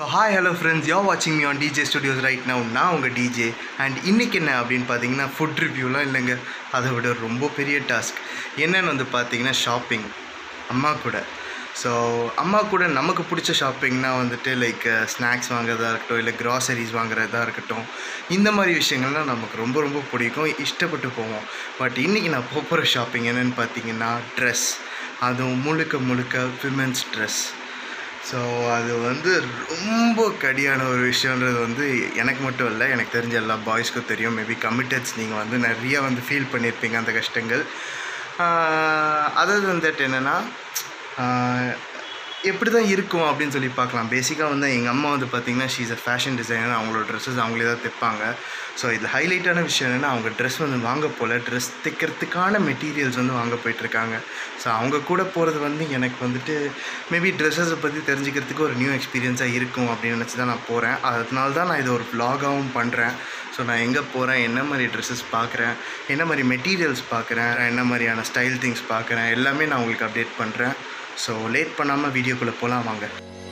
so hi hello friends yo வாட்சிங் me on DJ studios right now நான் உங்கள் DJ and இன்றைக்கி என்ன அப்படின்னு பார்த்தீங்கன்னா ஃபுட் ரிவ்யூலாம் இல்லைங்க அதை விட ரொம்ப பெரிய டாஸ்க் என்னன்னு வந்து பார்த்தீங்கன்னா ஷாப்பிங் அம்மா கூட ஸோ அம்மா கூட நமக்கு பிடிச்ச ஷாப்பிங்னா வந்துட்டு லைக் ஸ்நாக்ஸ் வாங்குறதா இருக்கட்டும் இல்லை கிராசரிஸ் வாங்குறதா இருக்கட்டும் இந்த மாதிரி விஷயங்கள்லாம் நமக்கு ரொம்ப ரொம்ப பிடிக்கும் இஷ்டப்பட்டு போவோம் பட் இன்றைக்கி நான் போக போகிற ஷாப்பிங் என்னென்னு பார்த்தீங்கன்னா ட்ரெஸ் அதுவும் முழுக்க முழுக்க விமென்ஸ் ட்ரெஸ் ஸோ அது வந்து ரொம்ப கடியான ஒரு விஷயன்றது வந்து எனக்கு மட்டும் இல்லை எனக்கு தெரிஞ்ச எல்லா பாய்ஸ்க்கும் தெரியும் மேபி கமிட்டட்ஸ் நீங்கள் வந்து நிறைய வந்து ஃபீல் பண்ணியிருப்பீங்க அந்த கஷ்டங்கள் அதர் வந்துட்டு என்னென்னா எப்படி தான் இருக்கும் அப்படின்னு சொல்லி பார்க்கலாம் பேசிக்காக வந்து எங்கள் அம்மா வந்து பார்த்திங்கன்னா ஷீஸ் அ ஃபேஷன் டிசைனர் அவங்களோட ட்ரெஸ்ஸஸ் அவங்களே தான் தைப்பாங்க ஸோ இதில் ஹைலைட்டான விஷயம் என்னென்னா அவங்க ட்ரெஸ் வந்து வாங்க போல் ட்ரெஸ் தைக்கிறதுக்கான மெட்டீரியல்ஸ் வந்து வாங்க போயிட்டுருக்காங்க ஸோ அவங்க கூட போகிறது வந்து எனக்கு வந்துட்டு மேபி ட்ரெஸ்ஸஸை பற்றி தெரிஞ்சுக்கிறதுக்கு ஒரு நியூ எக்ஸ்பீரியன்ஸாக இருக்கும் அப்படின்னு நினச்சி தான் நான் போகிறேன் அதனால தான் நான் இதை ஒரு vlog-ஆவும் பண்ணுறேன் ஸோ நான் எங்கே போகிறேன் என்ன மாதிரி ட்ரெஸ்ஸஸ் பார்க்குறேன் என்ன மாதிரி மெட்டீரியல்ஸ் பார்க்குறேன் என்ன மாதிரியான ஸ்டைல் திங்ஸ் பார்க்குறேன் எல்லாமே நான் உங்களுக்கு அப்டேட் பண்ணுறேன் ஸோ லேட் பண்ணாமல் வீடியோக்குள்ளே போகலாம் வாங்க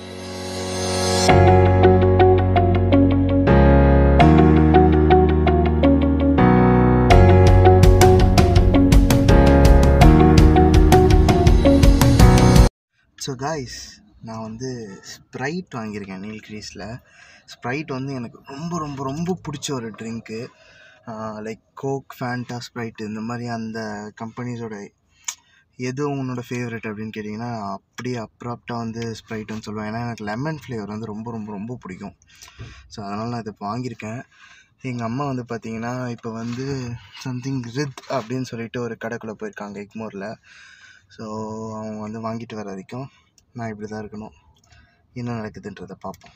ஸோ காய்ஸ் நான் வந்து ஸ்ப்ரைட் வாங்கியிருக்கேன் நீல்கிரீஸில் ஸ்ப்ரைட் வந்து எனக்கு ரொம்ப ரொம்ப ரொம்ப பிடிச்ச ஒரு ட்ரிங்க்கு லைக் கோக் ஃபேண்டா ஸ்ப்ரைட் இந்த மாதிரி அந்த கம்பெனிஸோட எது உன்னோட ஃபேவரட் அப்படின்னு கேட்டிங்கன்னா அப்படியே அப்ராப்டாக வந்து ஸ்ப்ரைட்டுன்னு சொல்லுவேன் ஏன்னா எனக்கு லெமன் ஃப்ளேவர் வந்து ரொம்ப ரொம்ப ரொம்ப பிடிக்கும் ஸோ அதனால் நான் இதை வாங்கியிருக்கேன் எங்கள் அம்மா வந்து பார்த்தீங்கன்னா இப்போ வந்து சம்திங் ரித் அப்படின்னு சொல்லிட்டு ஒரு கடைக்குள்ளே போயிருக்காங்க எக்மோரில் ஸோ அவங்க வந்து வாங்கிட்டு வர வரைக்கும் நான் இப்படி தான் இருக்கணும் என்ன நடக்குதுன்றதை பார்ப்போம்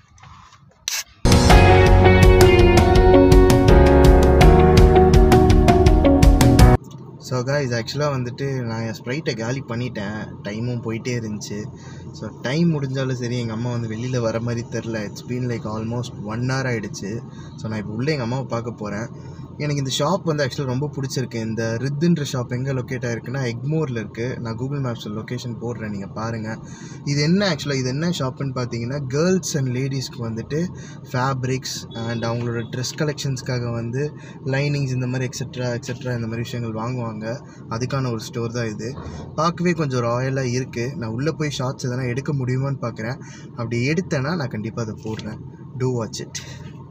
ஸோ காய்ஸ் ஆக்சுவலாக வந்துட்டு நான் என் ஸ்ப்ரைட்டை காலி பண்ணிட்டேன் டைமும் போயிட்டே இருந்துச்சு ஸோ டைம் முடிஞ்சாலும் சரி எங்கள் அம்மா வந்து வெளியில் வர மாதிரி தெரில it's been like almost one hour ஆகிடுச்சு ஸோ நான் இப்போ உள்ளே எங்கள் அம்மாவை பார்க்க போகிறேன் எனக்கு இந்த ஷாப் வந்து ஆக்சுவலாக ரொம்ப பிடிச்சிருக்கு இந்த ரித்துன்ற ஷாப் எங்கே லொக்கேட் ஆகிருக்குன்னா எக்மோரில் இருக்குது நான் கூகுள் மேப்ஸில் லொக்கேஷன் போடுறேன் நீங்கள் பாருங்கள் இது என்ன ஆக்சுவலாக இது என்ன ஷாப்புன்னு பார்த்தீங்கன்னா கேர்ள்ஸ் அண்ட் லேடிஸ்க்கு வந்துட்டு ஃபேப்ரிக்ஸ் அண்ட் அவங்களோட ட்ரெஸ் கலெக்ஷன்ஸ்க்காக வந்து லைனிங்ஸ் இந்த மாதிரி எக்ஸெட்ரா எக்ஸெட்ரா இந்த மாதிரி விஷயங்கள் வாங்குவாங்க அதுக்கான ஒரு ஸ்டோர் தான் இது பார்க்கவே கொஞ்சம் ராயலாக இருக்குது நான் உள்ளே போய் ஷார்ட்ஸ் எதனா எடுக்க முடியுமான்னு பார்க்குறேன் அப்படி எடுத்தேன்னா நான் கண்டிப்பாக அதை போடுறேன் டூ வாட்ச் இட்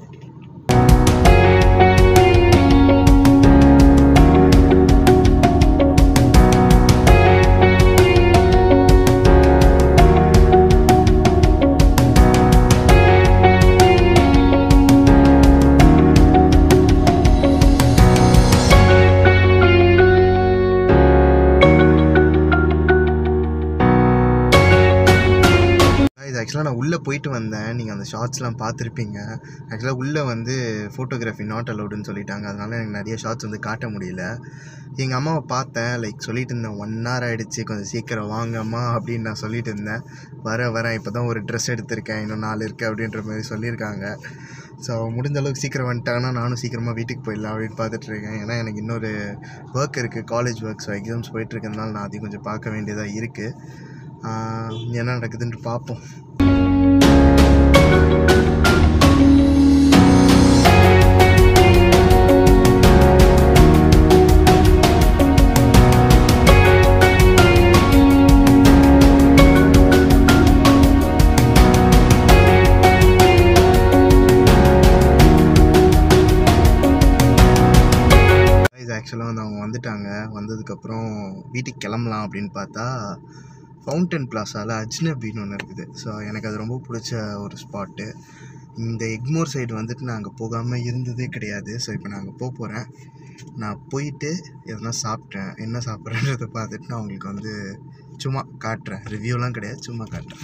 இது ஆக்சுவலாக நான் உள்ளே போயிட்டு வந்தேன் நீங்கள் அந்த ஷார்ட்ஸ்லாம் பார்த்துருப்பீங்க ஆக்சுவலாக உள்ளே வந்து ஃபோட்டோகிராஃபி நாட் அலவுடுன்னு சொல்லிட்டாங்க அதனால எனக்கு நிறைய ஷார்ட்ஸ் வந்து காட்ட முடியல எங்கள் அம்மாவை பார்த்தேன் லைக் சொல்லிட்டு இருந்தேன் ஒன் ஹவர் ஆகிடுச்சு கொஞ்சம் சீக்கிரம் வாங்கம்மா அப்படின்னு நான் சொல்லிட்டு இருந்தேன் வர வரேன் இப்போ தான் ஒரு ட்ரெஸ் எடுத்திருக்கேன் இன்னும் நாலு இருக்குது அப்படின்ற மாதிரி சொல்லியிருக்காங்க ஸோ முடிஞ்ச அளவுக்கு சீக்கிரம் வந்துட்டாங்கன்னா நானும் சீக்கிரமாக வீட்டுக்கு போயிடலாம் அப்படின்னு பார்த்துட்டு இருக்கேன் ஏன்னா எனக்கு இன்னொரு ஒர்க் இருக்குது காலேஜ் ஒர்க் ஸோ எக்ஸாம்ஸ் போயிட்டுருக்கனால நான் அதையும் கொஞ்சம் பார்க்க வேண்டியதாக இருக்குது என்ன நடக்குதுன்னு பார்ப்போம் இது ஆக்சுவலாக வந்து அவங்க வந்துட்டாங்க வந்ததுக்கப்புறம் வீட்டுக்கு கிளம்பலாம் அப்படின்னு பார்த்தா ஃபவுண்டன் பிளாஸாவில் அஜ்னபின்னு ஒன்று இருக்குது ஸோ எனக்கு அது ரொம்ப பிடிச்ச ஒரு ஸ்பாட்டு இந்த எக்மோர் சைடு வந்துட்டு நான் அங்கே போகாமல் இருந்ததே கிடையாது ஸோ இப்போ நான் அங்கே போக போகிறேன் நான் போயிட்டு எதனா சாப்பிட்டேன் என்ன சாப்பிட்றேன்றதை பார்த்துட்டு நான் உங்களுக்கு வந்து சும்மா காட்டுறேன் ரிவ்யூலாம் கிடையாது சும்மா காட்டுறேன்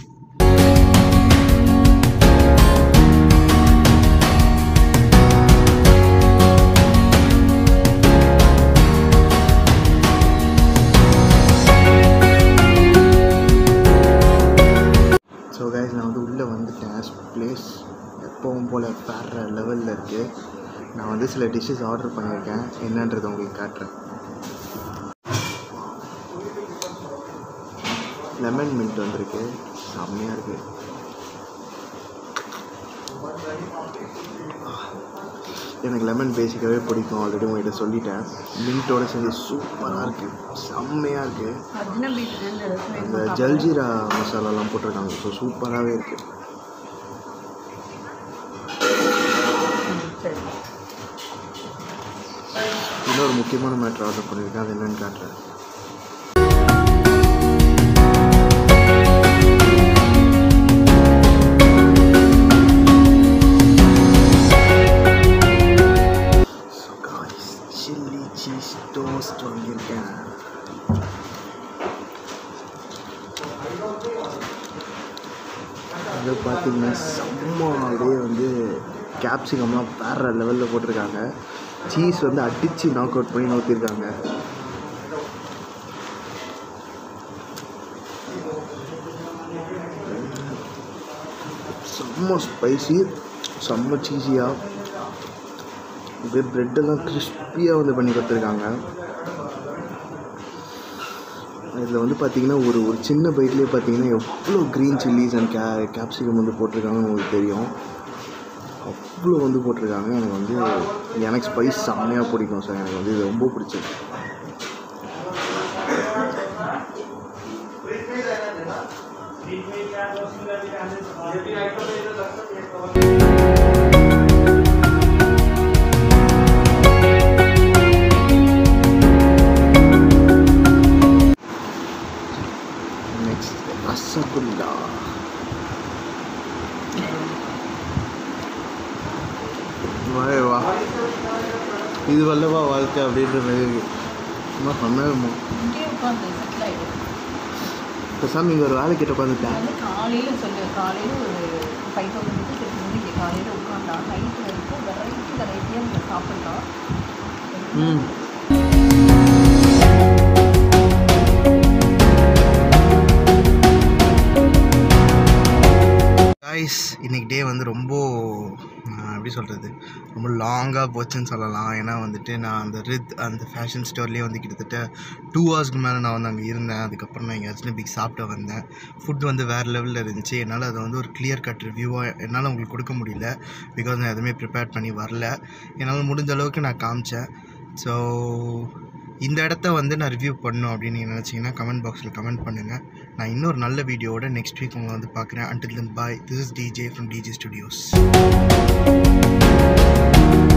ஸோ கைஸ் நான் வந்து உள்ளே வந்துட்டேன் ப்ளேஸ் எப்பவும் போல் வேறு லெவலில் இருக்குது நான் வந்து சில டிஷ்ஷஸ் ஆர்டர் பண்ணியிருக்கேன் என்னன்றதை உங்களுக்கு காட்டுறேன் லெமன் மின்ட் வந்திருக்கு செம்மையாக இருக்குது எனக்கு லெமன் பேசிக்காகவே பிடிக்கும் ஆல்ரெடி உங்கள்கிட்ட சொல்லிட்டேன் மின்ட்டோட சேர்ந்து சூப்பராக இருக்குது செம்மையாக இருக்குது அஜ்னபீட் ரெண்டு அந்த ஜல்ஜீரா மசாலாலாம் போட்டிருக்காங்க ஸோ சூப்பராகவே இருக்குது சரி இன்னொரு முக்கியமான மேட்ரு ஆர்டர் பண்ணியிருக்கேன் அது என்னன்னு காட்டுறேன் சில்லி சீஸ் டோஸ்ட் வாங்கியிருக்கேன் அது பார்த்தீங்கன்னா செம்ம அப்படியே வந்து கேப்சிகம்லாம் வேற லெவலில் போட்டிருக்காங்க சீஸ் வந்து அடித்து நாக் அவுட் பண்ணி நோத்திருக்காங்க செம்ம ஸ்பைசி செம்ம சீஸியாக அப்படியே ப்ரெட்டெல்லாம் கிறிஸ்பியாக வந்து பண்ணி கொடுத்துருக்காங்க இதில் வந்து பார்த்தீங்கன்னா ஒரு ஒரு சின்ன பைட்லேயே பார்த்தீங்கன்னா எவ்வளோ க்ரீன் சில்லிஸ் அண்ட் கே கேப்சிகம் வந்து போட்டிருக்காங்கன்னு உங்களுக்கு தெரியும் அவ்வளோ வந்து போட்டிருக்காங்க எனக்கு வந்து எனக்கு ஸ்பைஸ் செம்மையாக பிடிக்கும் சார் எனக்கு வந்து இது ரொம்ப பிடிச்சது நெக்ஸ்ட் ரசகுல்லா வாயே வா இது வல்லவா வாழ்க்கை அப்படின்ற மாதிரி இருக்கு சும்மா சொன்னாருமா இங்கே உட்காந்து செட்டில் ஆகிடும் பேசாமல் இங்கே ஒரு வேலை கிட்ட உட்காந்துட்டேன் வந்து காலையில் சொல்லு காலையில் ஒரு ஃபைவ் தௌசண்ட் ருபீஸ் வந்து இங்கே காலையில் உட்காந்தா நைட்டு வரைக்கும் வெரைட்டி வெரைட்டியாக இங்கே சாப்பிட்லாம் ம் காய்ஸ் இன்னைக்கு டே வந்து ரொம்ப ஆஹ், எப்படி சொல்கிறது ரொம்ப லாங்காக போச்சுன்னு சொல்லலாம் ஏன்னா வந்துட்டு நான் அந்த ரித் அந்த ஃபேஷன் ஸ்டோர்லேயே வந்து கிட்டத்தட்ட டூ ஹவர்ஸ்க்கு மேலே நான் வந்து அங்கே இருந்தேன் அதுக்கப்புறம் நான் இங்கே அஜ்னபிக் சாப்பிட்டு வந்தேன் ஃபுட் வந்து வேறு லெவலில் இருந்துச்சு என்னால் அதை வந்து ஒரு கிளியர் கட் ரிவ்யூவாக என்னால் உங்களுக்கு கொடுக்க முடியல பிகாஸ் நான் எதுவுமே ப்ரிப்பேர் பண்ணி வரல என்னால் முடிஞ்ச அளவுக்கு நான் காமிச்சேன் ஸோ இந்த இடத்த வந்து நான் ரிவ்யூ பண்ணணும் அப்படின்னு நீங்கள் நினச்சிங்கன்னா கமெண்ட் பாக்ஸில் கமெண்ட் பண்ணுங்கள் நான் இன்னொரு நல்ல வீடியோவோட நெக்ஸ்ட் வீக் உங்களை வந்து பார்க்குறேன் until then bye this is DJ from DJ studios